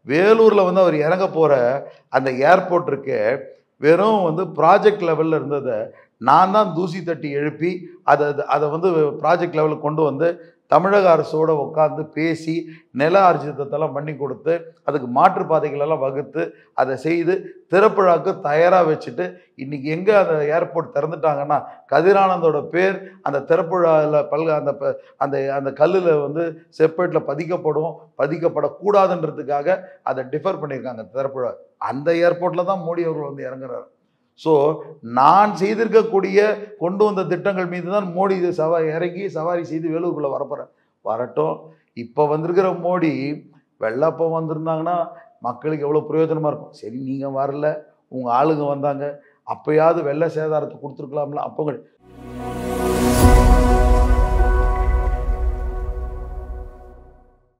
வேலூரில் வந்து அவர் இறங்க போகிற அந்த ஏர்போர்ட் இருக்கு வெறும் வந்து ப்ராஜெக்ட் லெவலில் இருந்ததை நான் தான் தூசி தட்டி எழுப்பி அதை அதை வந்து ப்ராஜெக்ட் லெவலுக்கு கொண்டு வந்து தமிழக அரசோட உட்காந்து பேசி நில ஆர்ஜிதத்தெல்லாம் பண்ணி கொடுத்து அதுக்கு மாற்றுப்பாதைகளெல்லாம் வகுத்து அதை செய்து திறப்புழாக்கு தயாராக வச்சுட்டு இன்னைக்கு எங்கே அந்த ஏர்போர்ட் திறந்துட்டாங்கன்னா கதிரானந்தோட பேர் அந்த திறப்புழாவில் பல்க அந்த ப- அந்த அந்த கல்லில் வந்து செப்பேட்டில் பதிக்கப்படும் பதிக்கப்படக்கூடாதுன்றதுக்காக அதை டிஃபர் பண்ணியிருக்காங்க திறப்புழா அந்த ஏர்போர்ட்டில் தான் மோடி அவர்கள் வந்து இறங்குறாரு ஸோ நான் செய்திருக்கக்கூடிய கொண்டு வந்த திட்டங்கள் மீது தான் மோடி இது சவா இறங்கி சவாரி செய்து வேலூருக்குள்ளே வரப்போகிறேன் வரட்டும் இப்போ வந்திருக்கிற மோடி வெள்ளப்போ வந்திருந்தாங்கன்னா மக்களுக்கு எவ்வளோ பிரயோஜனமாக இருக்கும் சரி நீங்கள் வரல உங்கள் ஆளுங்க வந்தாங்க அப்பயாவது வெள்ள சேதாரத்தை கொடுத்துருக்கலாம்ல அப்போ